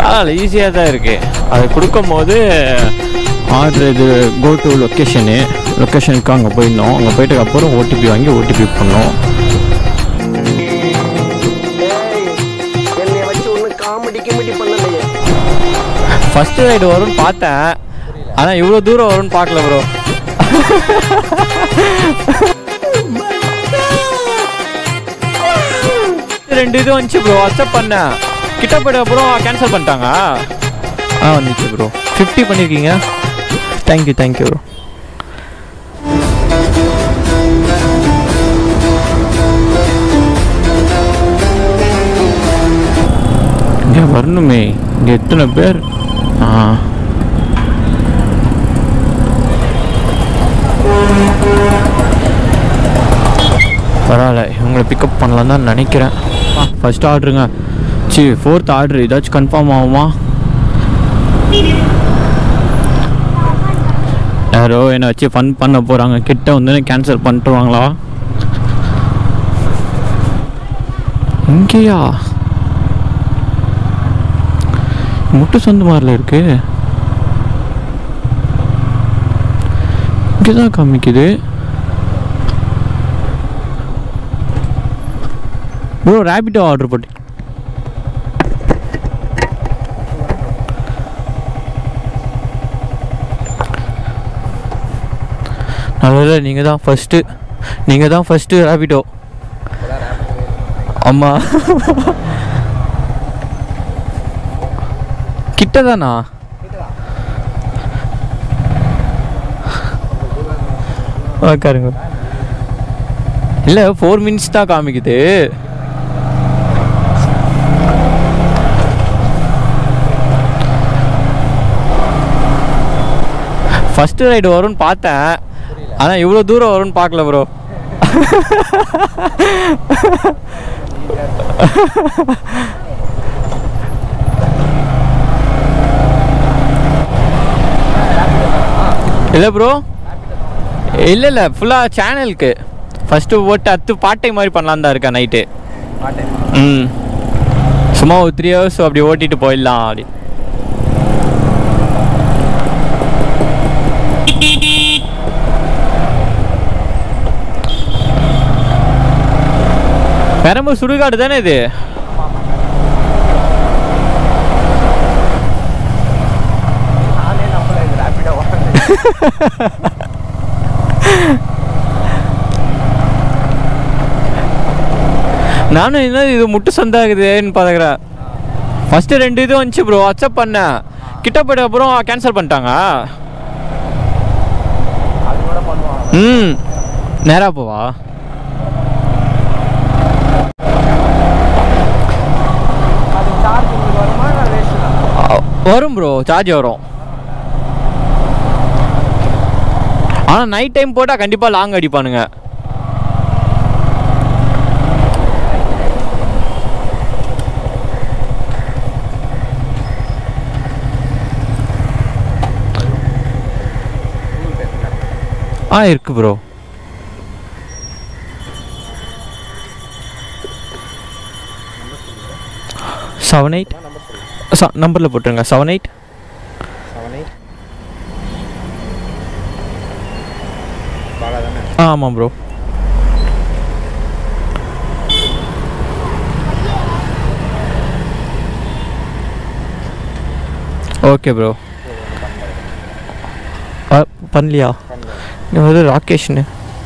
பரவாயில்ல ஈஸியாக தான் இருக்குது அது கொடுக்கும்போது ஆர்டர் இது கோ டு லொக்கேஷனு லொக்கேஷனுக்கு அங்கே போயிருந்தோம் அங்கே போயிட்டு அப்புறம் ஓடிபி வாங்கி ஓடிபி பண்ணோம் என்னை வச்சு ஒன்றும் காமெடி கிமெடி பண்ணலையே ஃபஸ்ட்டு ரைடு வரும்னு பார்த்தேன் ஆனால் இவ்வளோ தூரம் வரும்னு பார்க்கல ப்ரோ ரெண்டு இது வந்துச்சு ப்ரோ அக்செப்ட் பண்ணேன் கிட்ட போய்ட்ட அப்புறம் கேன்சல் பண்ணிட்டாங்க ஆ வந்துச்சு ப்ரோ ஃபிஃப்டி பண்ணியிருக்கீங்க தேங்க்யூ தேங்க்யூ ப்ரோ இங்கே வரணுமே இங்கே எத்தனை பேர் ஆ பரவாயில்ல இவங்களை பிக்கப் பண்ணலாம் தான் நினைக்கிறேன் ஃபர்ஸ்ட் ஆர்டருங்க சி ஃபோர்த் ஆர்டர் ஏதாச்சும் கன்ஃபார்ம் ஆகுமா யாரோ என்னை வச்சு ஃபன் பண்ண போகிறாங்க கிட்ட வந்து கேன்சல் பண்ணிட்டுருவாங்களா இங்கேயா முட்டு சொந்த மாதிரில இருக்கு இங்கே தான் காமிக்குது ப்ரோ ரேபிட்டோ ஆர்டர் போட்டு நல்ல நீங்கள் தான் ஃபஸ்ட்டு நீங்கள் தான் ஃபஸ்ட்டு ரேபிட்டோ ஆமாம் கிட்ட தானா உட்காருங்க இல்லை ஃபோர் மினிட்ஸ் தான் காமிக்குது ஃபஸ்ட்டு ரைடு வரும்னு பார்த்தேன் ஆனால் இவ்வளோ தூரம் வரும்னு பார்க்கல ப்ரோ இல்லை ப்ரோ இல்லை இல்லை ஃபுல்லாக சேனலுக்கு ஃபஸ்ட்டு ஓட்டு அத்து பார்ட் டைம் மாதிரி பண்ணலான்னு தான் இருக்கேன் நைட்டு ம் சும்மா ஒரு த்ரீ ஹவர்ஸ் அப்படி ஓட்டிட்டு போயிடலாம் அப்படி பெரம்பூர் சுடுகாடு தானே இது நானே நம்பல இது ரேப்பிடோ நானும் என்ன இது முட்டு சொந்தாகுதுன்னு பார்க்குறேன் ஃபஸ்ட்டு ரெண்டு இது வந்துச்சு ப்ரோ அக்செப்ட் பண்ணேன் கிட்ட போய்ட்ட அப்புறம் கேன்சல் பண்ணிட்டாங்க அது கூட பண்ணுவான் ம் நேராக போவா அது சார்ஜ் உங்களுக்கு வருமா நான் வேஸ்ட் தான் அ- வரும் ப்ரோ சார்ஜ் வரும் ஆனால் நைட் டைம் போட்டால் கண்டிப்பாக லாங் அடிப்பானுங்க ஆ இருக்கு ப்ரோ செவன் எயிட் நம்பரில் போட்டுருங்க seven eight seven eight Bala தானே ஆ ஆமாம் ப்ரோ ஓகே ப்ரோ பண்ணலையா இங்கே வந்து ராகேஷ்னு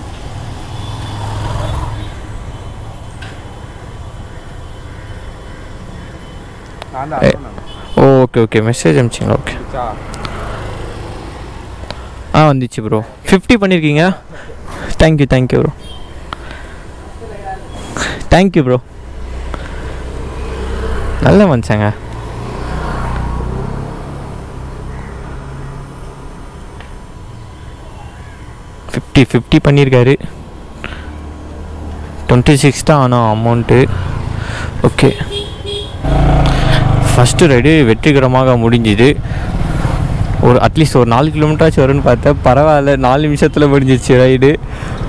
நான் தான் ஏ. அனுப்புனேன். ஓகே ஓகே மெசேஜ் அனுப்பிச்சிங்களா ஓகே வந்துச்சா? ஆ வந்துச்சு ப்ரோ ஃபிஃப்டி பண்ணியிருக்கீங்க thank you thank you bro thank you bro நல்ல மனுஷங்க ஃபிஃப்டி ஃபிஃப்டி பண்ணியிருக்காரு டுவெண்ட்டி சிக்ஸ் தான் ஆனால் அமௌண்ட்டு ஓகே ஃபஸ்ட்டு ரைடு வெற்றிகரமாக முடிஞ்சுது ஒரு அட்லீஸ்ட் ஒரு நாலு கிலோமீட்டராச்சும் வரும்னு பார்த்தேன் பரவாயில்ல நாலு நிமிஷத்தில் முடிஞ்சிச்சு ரைடு